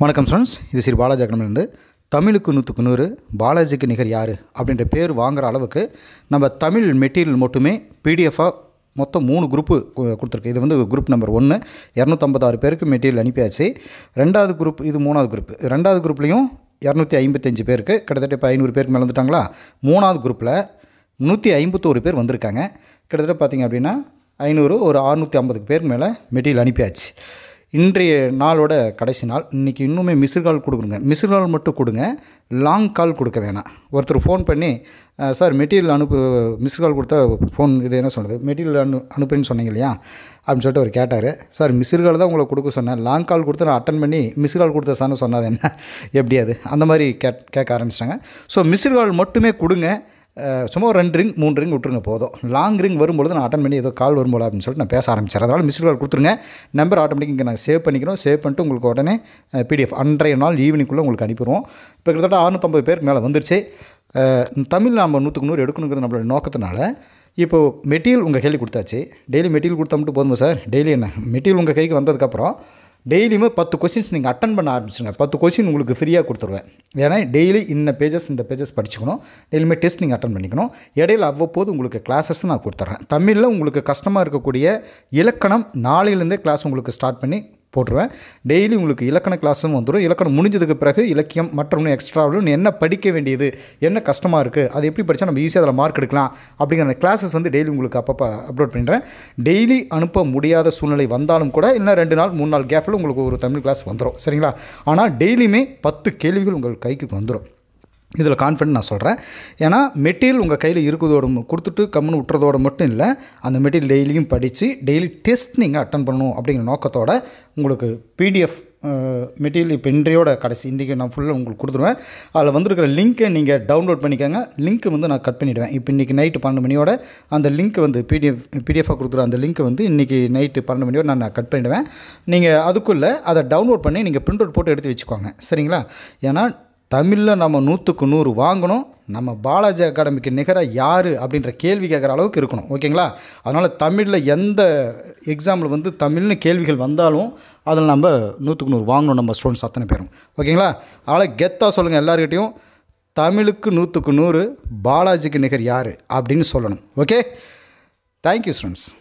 வணக்கம் ஸ்டூடெண்ட்ஸ் இது ஸ்ரீ பாலாஜி அகாடமிலேருந்து தமிழுக்கு நூற்றுக்கு நூறு பாலாஜிக்கு நிகர் யார் அப்படின்ற பேர் வாங்குற அளவுக்கு நம்ம தமிழ் மெட்டீரியல் மட்டுமே பிடிஎஃபாக மொத்தம் மூணு குரூப்பு கொடுத்துருக்கு இது வந்து குரூப் நம்பர் ஒன்று இரநூத்தம்பத்தாறு பேருக்கு மெட்டீரியல் அனுப்பியாச்சு ரெண்டாவது குரூப் இது மூணாவது குரூப் ரெண்டாவது குரூப்லேயும் இரநூத்தி ஐம்பத்தஞ்சு பேருக்கு கிட்டத்தட்ட இப்போ ஐநூறு பேருக்கு மேலே வந்துட்டாங்களா மூணாவது குரூப்பில் நூற்றி ஐம்பத்தோரு பேர் வந்திருக்காங்க கிட்டத்தட்ட பார்த்திங்க அப்படின்னா ஐநூறு ஒரு அறுநூற்றி ஐம்பதுக்கு பேருக்கு மேலே மெட்டீரியல் அனுப்பியாச்சு இன்றைய நாளோட கடைசி நாள் இன்றைக்கி இன்னுமே மிஸ்டு கால் கொடுக்குறங்க மிஸ்டு கால் மட்டும் கொடுங்க லாங் கால் கொடுக்க வேணாம் ஒருத்தர் ஃபோன் பண்ணி "அஹ், சார் மெட்டீரியல் அனுப்பு மிஸ்டு கால் கொடுத்தா ஃபோன் இது என்ன சொல்கிறது மெட்டீரியல் அனு அனுப்புன்னு சொன்னீங்க இல்லையா அப்படின்னு சொல்லிட்டு அவர் கேட்டார் சார் மிஸ்டு கால் தான் உங்களை கொடுக்க சொன்னேன் லாங் கால் கொடுத்து நான் அட்டன் பண்ணி மிஸ்டு கால் கொடுத்த சார்னு சொன்னது என்ன எப்படி அது அந்த மாதிரி கேட் கேட்க ஆரம்பிச்சிட்டாங்க ஸோ மிஸ்டு கால் மட்டுமே கொடுங்க அஹ், சும்மா ஒரு ரெண்டு ரிங் மூணு ரிங் விட்ருங்க போதும் லாங் ரிங் வரும்பொழுது நான் அட்டன் பண்ணி ஏதோ கால் வரும்போது அப்படின்னு சொல்லிட்டு நான் பேச ஆரம்பிச்சேன் அதனால் மிஸ்டு கால் கொடுத்துருங்க நம்பர் ஆட்டோமேட்டிக் இங்கே நான் சேவ் பண்ணிக்கிறோம் சேவ் பண்ணிட்டு உங்களுக்கு உடனே பிடிஎஃப் அன்றைய நாள் ஈவினிங்குள்ளே உங்களுக்கு அனுப்பிடுவோம் இப்போ கிட்டத்தட்ட அறுநூத்தம்பது பேருக்கு மேலே வந்துருச்சு அஹ், தமிழ் நம்ம நூற்றுக்கு நூறு எடுக்கணுங்கிறது நம்மளோட நோக்கத்தினால இப்போது மெட்டீரியல் உங்கள் கையில் கொடுத்தாச்சு டெய்லி மெட்டீரியல் கொடுத்தா மட்டும் போதுமா சார் டெய்லி என்ன மெட்டீரியல் உங்கள் கைக்கு வந்ததுக்கப்புறம் டெய்லியுமே பத்து கொஸ்டின்ஸ் நீங்கள் அட்டன் பண்ண ஆரம்பிச்சுங்க பத்து கொஸ்டின் உங்களுக்கு ஃப்ரீயாக கொடுத்துருவேன் ஏன்னா டெய்லி இந்த பேஜஸ் இந்த பேஜஸ் படிச்சுக்கணும் டெய்லியுமே டெஸ்ட் நீங்கள் அட்டன் பண்ணிக்கணும் இடையில அவ்வப்போது உங்களுக்கு கிளாஸஸ் நான் கொடுத்துட்றேன் தமிழில் உங்களுக்கு கஷ்டமாக இருக்கக்கூடிய இலக்கணம் நாளையிலேருந்தே கிளாஸ் உங்களுக்கு ஸ்டார்ட் பண்ணி போட்டுருவேன் டெய்லி உங்களுக்கு இலக்கண கிளாஸும் வந்துடும் இலக்கணம் முடிஞ்சதுக்கு பிறகு இலக்கியம் மற்றும் எக்ஸ்ட்ராவில் என்ன படிக்க வேண்டியது என்ன கஷ்டமாக இருக்குது அது எப்படி படித்தா நம்ம ஈஸியாக அதில் மார்க் எடுக்கலாம் அப்படிங்கிற கிளாஸஸ் வந்து டெய்லி உங்களுக்கு அப்பப்போ அப்லோட் பண்ணுறேன் டெய்லி அனுப்ப முடியாத சூழ்நிலை வந்தாலும் கூட இன்னும் ரெண்டு நாள் மூணு நாள் கேப்பில் உங்களுக்கு ஒரு தமிழ் கிளாஸ் வந்துடும் சரிங்களா ஆனால் டெய்லியுமே பத்து கேள்விகள் உங்கள் கைக்கு வந்துடும் இதில் கான்ஃபிடன்ட் நான் சொல்கிறேன் ஏன்னா மெட்டீரியல் உங்கள் கையில் இருக்கிறதோட மு- கொடுத்துட்டு கம்முன்னு விட்டுறதோட மட்டும் இல்லை அந்த மெட்டீரியல் டெய்லியும் படித்து டெய்லி டெஸ்ட் நீங்கள் அட்டன் பண்ணணும் அப்படிங்கிற நோக்கத்தோட உங்களுக்கு பிடிஎஃப் மெட்டீரியல் இப்போ இன்றையோட கடைசி இன்றைக்கி நான் ஃபுல்லாக உங்களுக்கு கொடுத்துருவேன் அதில் வந்திருக்கிற லிங்க்கை நீங்கள் டவுன்லோட் பண்ணிக்கோங்க லிங்க் வந்து நான் கட் பண்ணிவிடுவேன் இப்போ இன்றைக்கி நைட்டு பன்னெண்டு மணியோட அந்த லிங்க் வந்து பிடிஎஃப் பிடிஎஃபாக கொடுக்குற அந்த லிங்க் வந்து இன்றைக்கி நைட்டு பன்னெண்டு மணியோட நான் நான் கட் பண்ணிவிடுவேன் நீங்கள் அதுக்குள்ளே அதை டவுன்லோட் பண்ணி நீங்கள் பிரிண்ட் அவுட் போட்டு எடுத்து வச்சுக்கோங்க சரிங்களா ஏன்னா தமிழில் நம்ம நூற்றுக்கு நூறு வாங்கணும் நம்ம பாலாஜி அகாடமிக்கு நிகராக யார் அப்படின்ற கேள்வி கேட்குற அளவுக்கு இருக்கணும் ஓகேங்களா அதனால் தமிழில் எந்த எக்ஸாம்பிள் வந்து தமிழ்னு கேள்விகள் வந்தாலும் அதில் நம்ம நூற்றுக்கு நூறு வாங்கணும் நம்ம ஸ்டூடெண்ட்ஸ் அத்தனை பேரும் ஓகேங்களா அதனால் கெத்தாக சொல்லுங்கள் எல்லாருக்கிட்டையும் தமிழுக்கு நூற்றுக்கு நூறு பாலாஜிக்கு நிகர் யார் அப்படின்னு சொல்லணும் ஓகே தேங்க்யூ ஸ்டூடெண்ட்ஸ்